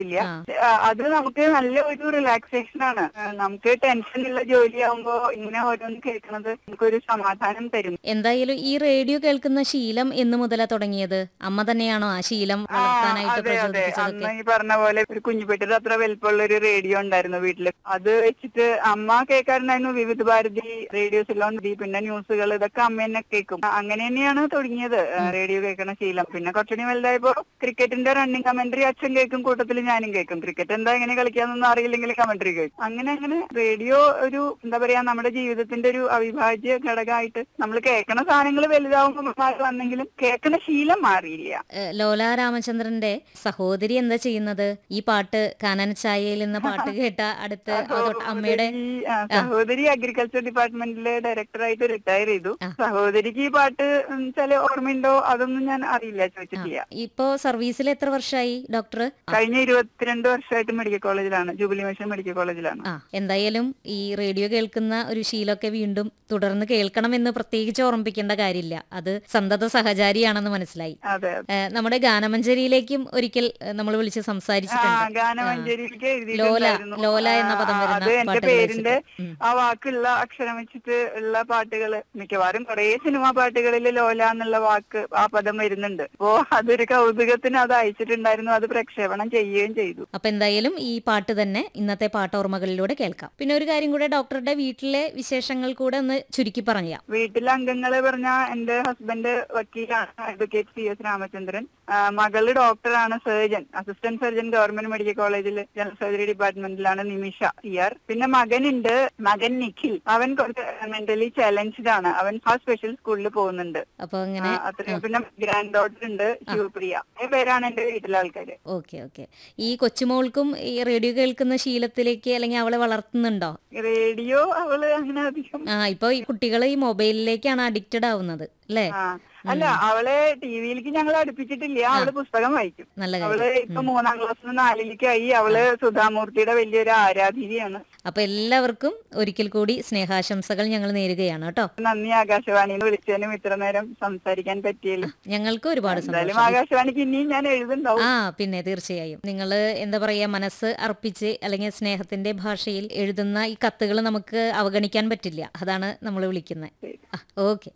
ഇല്ല ആ. ആ, അത് നമുക്ക് നല്ല ഒരു റിലാക്സേഷൻ ആണ് ആ, നമുക്ക് ടെൻഷൻ ഉള്ള ജോലിയാവുമ്പോ ഇങ്ങനെ ഓരോന്ന് കേൾക്കുന്നത് നമുക്കൊരു സമാധാനം തരും എന്തായാലും ഈ റേഡിയോ കേൾക്കുന്ന ശീലം എന്ന് മുതലാ തുടങ്ങിയത് അമ്മ തന്നെയാണോ ആ ശീലം ആ, വളർത്താനായിട്ട് അതെ അതെ പ്രചോദിപ്പിച്ചതൊക്കെ അന്ന് ഈ പറഞ്ഞ പോലെ ഒരു കുഞ്ഞുപെട്ടിട്ട് അത്ര വലിപ്പമുള്ള ഒരു റേഡിയോ ഉണ്ടായിരുന്നു വീട്ടില് അത് വെച്ചിട്ട് അമ്മ കേൾക്കാറുണ്ടായിരുന്നു വിവിധ ഭാരതി റേഡിയോ സിലോൺ ദി പിന്നെ ന്യൂസുകൾ ഇതൊക്കെ അമ്മ തന്നെ കേൾക്കും ആ, അങ്ങനെ തന്നെയാണ് തുടങ്ങിയത് ആ, റേഡിയോ കേൾക്കണ ശീലം പിന്നെ കുറച്ചുകൂടി വലുതായപ്പോ ക്രിക്കറ്റിന്റെ റണ്ണിങ് കമന്ററി അച്ഛൻ കേൾക്കും കൂട്ടത്തിൽ ഞാനും കേൾക്കും ക്രിക്കറ്റ് എന്താ എങ്ങനെ കളിക്കാന്നൊന്നും അറിയില്ലെങ്കിൽ കമന്ററി കേൾക്കും അങ്ങനെ അങ്ങനെ റേഡിയോ ഒരു എന്താ പറയാ നമ്മുടെ ജീവിതത്തിന്റെ ഒരു അവിഭാജ്യ ഘടകമായിട്ട് നമ്മൾ കേൾക്കണ സാധനങ്ങൾ വലുതാവുമ്പോൾ മാറി വന്നെങ്കിലും കേൾക്കണ ശീലം മാറിയില്ല ഏ, ലോല രാമചന്ദ്രന്റെ സഹോദരി എന്താ ചെയ്യുന്നത് ഈ പാട്ട് കാനനച്ചായയിൽ എന്ന പാട്ട് കേട്ട അടുത്ത് അതോട്ട് അമ്മയുടെ സഹോദരി, ആ, സഹോദരി അഗ്രികൾച്ചർ ഡിപ്പാർട്ട്മെന്റിലെ ഡയറക്ടറായിട്ട് റിട്ടയർ ചെയ്തു ആ. സഹോദരിക്ക് ഈ പാട്ട് ഉം, ചില ഓർമ്മയുണ്ടോ അതൊന്നും ഞാൻ അറിയില്ല ചോദിച്ചിട്ടില്ല ഇപ്പോ സർവീസിൽ എത്ര വർഷമായി ഡോക്ടർ കഴിഞ്ഞ ഇരുപത്തിരണ്ട് വർഷമായിട്ട് മെഡിക്കൽ കോളേജിലാണ് ജൂബിലി മിഷൻ മെഡിക്കൽ കോളേജിലാണ് ആ എന്തായാലും ഈ റേഡിയോ കേൾക്കുന്ന ഒരു ശീലമൊക്കെ വീണ്ടും തുടർന്ന് കേൾക്കണമെന്ന് പ്രത്യേകിച്ച് ഓർമ്മിപ്പിക്കേണ്ട കാര്യമില്ല അത് സന്തത സഹചാരിയാണെന്ന് മനസ്സിലായി അതെ അതെ. ഏ, നമ്മുടെ ഗാനമഞ്ജരിയിലേക്കും ഒരിക്കൽ നമ്മൾ വിളിച്ച് ആ സംസാരിച്ചിട്ടുണ്ട് ഗാനമഞ്ജരിക്ക് ലോല എഴുതിയിട്ടുണ്ടായിരുന്നു ലോല എന്ന പദം ആ, വരുന്ന അത് എന്റെ പാട്ടുകൾ പേരിന്റെ വെച്ചിട്ട്. ഉം. ആ വാക്കുള്ള അക്ഷരം വെച്ചിട്ട് ഉള്ള പാട്ടുകള് മിക്കവാറും കുറേ സിനിമാ പാട്ടുകളിൽ ലോല എന്നുള്ള വാക്ക് ആ പദം വരുന്നുണ്ട് അപ്പോ അതൊരു കൗതുകത്തിന് അത് അയച്ചിട്ടുണ്ടായിരുന്നു അത് പ്രക്ഷേപണം ചെയ്യുകയും ചെയ്തു അപ്പൊ എന്തായാലും ഈ പാട്ട് തന്നെ ഇന്നത്തെ പാട്ടോർമ്മകളിലൂടെ കേൾക്കാം പിന്നെ ഒരു കാര്യം കൂടെ ഡോക്ടറുടെ വീട്ടിലെ വിശേഷങ്ങൾ കൂടെ ഒന്ന് ചുരുക്കി പറയാം വീട്ടിലെ അംഗങ്ങള് പറഞ്ഞ എന്റെ ഹസ്ബൻഡ് വക്കീലാണ് അഡ്വക്കേറ്റ് സി എസ് രാമചന്ദ്രൻ ആ, മകള് ഡോക്ടറാണ് surgeon assistant surgeon government medical കോളേജിൽ ജനറൽ സർജറി ഡിപ്പാർട്ട്മെന്റിലാണ് നിമിഷ സി ആർ പിന്നെ മകനുണ്ട് മകൻ നിഖിൽ അവൻ കുറച്ച് മെന്റലി ചലഞ്ച്ഡ് ആണ് അവൻ ആ സ്പെഷ്യൽ സ്കൂളിൽ പോകുന്നുണ്ട് അപ്പൊ അങ്ങനെ ആ, അത്രയും പിന്നെ ഗ്രാൻഡ് ഡോട്ടർ ഉണ്ട് ശിവപ്രിയ ഈ പേരാണ് എന്റെ വീട്ടിലെ ആൾക്കാര് ഓക്കെ ഓക്കെ ഈ കൊച്ചുമോൾക്കും ഈ റേഡിയോ കേൾക്കുന്ന ശീലത്തിലേക്ക് അല്ലെങ്കിൽ അവളെ വളർത്തുന്നുണ്ടോ റേഡിയോ അവള് അങ്ങനെ അധികം ആ ഇപ്പൊ ഈ കുട്ടികൾ ഈ മൊബൈലിലേക്കാണ് അഡിക്റ്റഡ് ആവുന്നത് അല്ലേ ആ അല്ല അവളെ ടിവിയിലേക്ക് ഞങ്ങൾ അടുപ്പിച്ചിട്ടില്ല അവള് പുസ്തകം വായിക്കും നല്ല അവള് കാര്യം ഇപ്പൊ മൂന്നാം ക്ലാസ്സിൽ നാലിലേക്കായി അവള് സുധാമൂർത്തിയുടെ വലിയൊരു ആരാധികയാണ് അപ്പൊ എല്ലാവർക്കും ഒരിക്കൽ കൂടി സ്നേഹാശംസകൾ ഞങ്ങൾ നേരുകയാണ് കേട്ടോ നന്ദി ആകാശവാണിയിൽ വിളിച്ചതിനും ഇത്ര നേരം സംസാരിക്കാൻ പറ്റിയല്ലോ ഞങ്ങൾക്ക് ഒരുപാട് എന്തായാലും സന്തോഷം ആകാശവാണിക്ക് ഇനിയും ഞാൻ എഴുതുണ്ടാവും ആ പിന്നെ തീർച്ചയായും നിങ്ങൾ എന്താ പറയാ മനസ്സ് അർപ്പിച്ച് അല്ലെങ്കിൽ സ്നേഹത്തിന്റെ ഭാഷയിൽ എഴുതുന്ന ഈ കത്തുകൾ നമുക്ക് അവഗണിക്കാൻ പറ്റില്ല അതാണ് നമ്മൾ വിളിക്കുന്നത് ഓക്കെ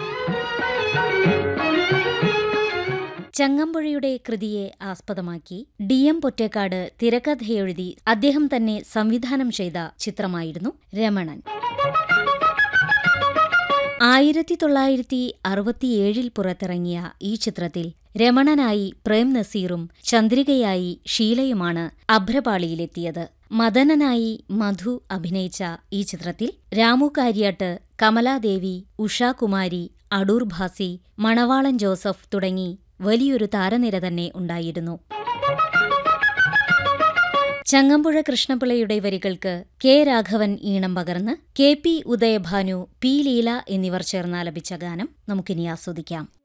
ചങ്ങമ്പുഴയുടെ കൃതിയെ ആസ്പദമാക്കി ഡി എം പൊറ്റേക്കാട് തിരക്കഥയെഴുതി അദ്ദേഹം തന്നെ സംവിധാനം ചെയ്ത ചിത്രമായിരുന്നു രമണൻ ആയിരത്തി തൊള്ളായിരത്തി അറുപത്തിയേഴിൽ പുറത്തിറങ്ങിയ ഈ ചിത്രത്തിൽ രമണനായി പ്രേം നസീറും ചന്ദ്രികയായി ഷീലയുമാണ് അഭ്രപാളിയിലെത്തിയത് മദനനായി മധു അഭിനയിച്ച ഈ ചിത്രത്തിൽ രാമു കാര്യാട്ട് കമലാദേവി ഉഷാകുമാരി അടൂർ ഭാസി മണവാളൻ ജോസഫ് തുടങ്ങി വലിയൊരു താരനിര തന്നെ ഉണ്ടായിരുന്നു ചങ്ങമ്പുഴ കൃഷ്ണപിള്ളയുടെ വരികൾക്ക് കെ രാഘവൻ ഈണം പകർന്ന് K P Udayabhanu P Leela എന്നിവർ ചേർന്നാലപിച്ച ഗാനം നമുക്കിനി ആസ്വദിക്കാം